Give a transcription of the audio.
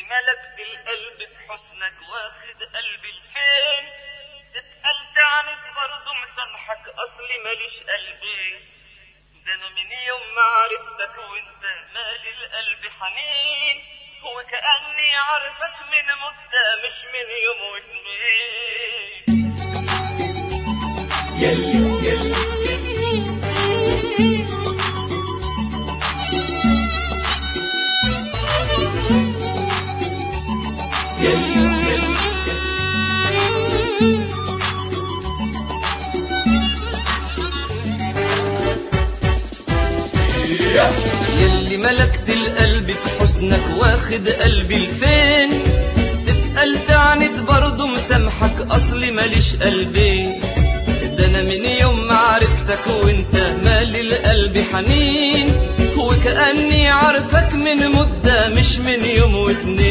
ملكت القلب بحسنك واخد قلبي الفين تتقل تعنت برضه مسامحك اصلي ماليش قلبي ده انا من يوم ما عرفتك وانت مالي القلب حنين وكأني عارفك من مدة مش من يوم واتنين يلي يلي يلي يلي يلي ملكت القلب بحسنك واخد قلبي لفين تتقل تعنت برضه مسامحك اصلي ماليش قلبي ده انا من يوم ما عرفتك وانت مالي القلب حنين وكأني عارفك من مدة مش من يوم واتنين